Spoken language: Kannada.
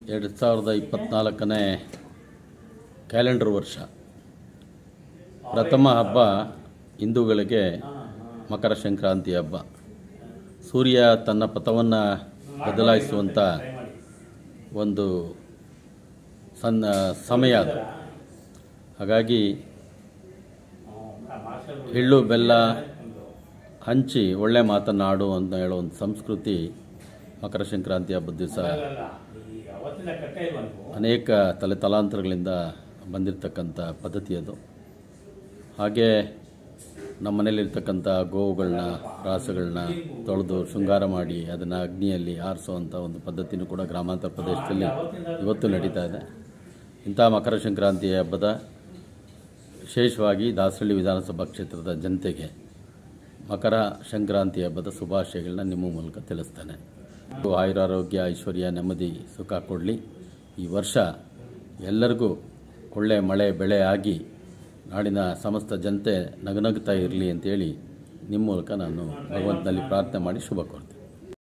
ಎರಡು ಸಾವಿರದ ಇಪ್ಪತ್ತ್ನಾಲ್ಕನೇ ಕ್ಯಾಲೆಂಡರ್ ವರ್ಷ ಪ್ರಥಮ ಹಬ್ಬ ಹಿಂದೂಗಳಿಗೆ ಮಕರ ಸಂಕ್ರಾಂತಿ ಹಬ್ಬ ಸೂರ್ಯ ತನ್ನ ಪಥವನ್ನು ಬದಲಾಯಿಸುವಂಥ ಒಂದು ಸಣ್ಣ ಸಮಯ ಅದು ಹಾಗಾಗಿ ಎಳ್ಳು ಬೆಲ್ಲ ಹಂಚಿ ಒಳ್ಳೆ ಮಾತನ್ನಾಡು ಅಂತ ಹೇಳೋ ಒಂದು ಸಂಸ್ಕೃತಿ ಮಕರ ಸಂಕ್ರಾಂತಿ ಹಬ್ಬದ ದಿವಸ ಅನೇಕ ತಲೆ ತಲಾಂತರಗಳಿಂದ ಬಂದಿರತಕ್ಕಂಥ ಪದ್ಧತಿ ಅದು ಹಾಗೆ ನಮ್ಮ ಮನೇಲಿರ್ತಕ್ಕಂಥ ಗೋವುಗಳನ್ನ ರಾಸುಗಳನ್ನ ತೊಳೆದು ಶೃಂಗಾರ ಮಾಡಿ ಅದನ್ನು ಅಗ್ನಿಯಲ್ಲಿ ಆರಿಸುವಂಥ ಒಂದು ಪದ್ಧತಿನೂ ಕೂಡ ಗ್ರಾಮಾಂತರ ಪ್ರದೇಶದಲ್ಲಿ ಇವತ್ತು ನಡೀತಾ ಇದೆ ಇಂಥ ಮಕರ ಸಂಕ್ರಾಂತಿ ಹಬ್ಬದ ವಿಶೇಷವಾಗಿ ದಾಸರಳ್ಳಿ ವಿಧಾನಸಭಾ ಕ್ಷೇತ್ರದ ಜನತೆಗೆ ಮಕರ ಸಂಕ್ರಾಂತಿ ಹಬ್ಬದ ಶುಭಾಶಯಗಳನ್ನ ನಿಮ್ಮ ಮೂಲಕ ತಿಳಿಸ್ತೇನೆ ಆಯುರಾರೋಗ್ಯ ಐಶ್ವರ್ಯ ನೆಮ್ಮದಿ ಸುಖ ಕೊಡಲಿ ಈ ವರ್ಷ ಎಲ್ಲರಿಗೂ ಒಳ್ಳೆ ಮಳೆ ಬೆಳೆ ಆಗಿ ನಾಡಿನ ಸಮಸ್ತ ಜನತೆ ನಗನಗ್ತಾ ಇರಲಿ ಅಂತೇಳಿ ನಿಮ್ಮ ಮೂಲಕ ನಾನು ಭಗವಂತನಲ್ಲಿ ಪ್ರಾರ್ಥನೆ ಮಾಡಿ ಶುಭ ಕೋರ್ತೀನಿ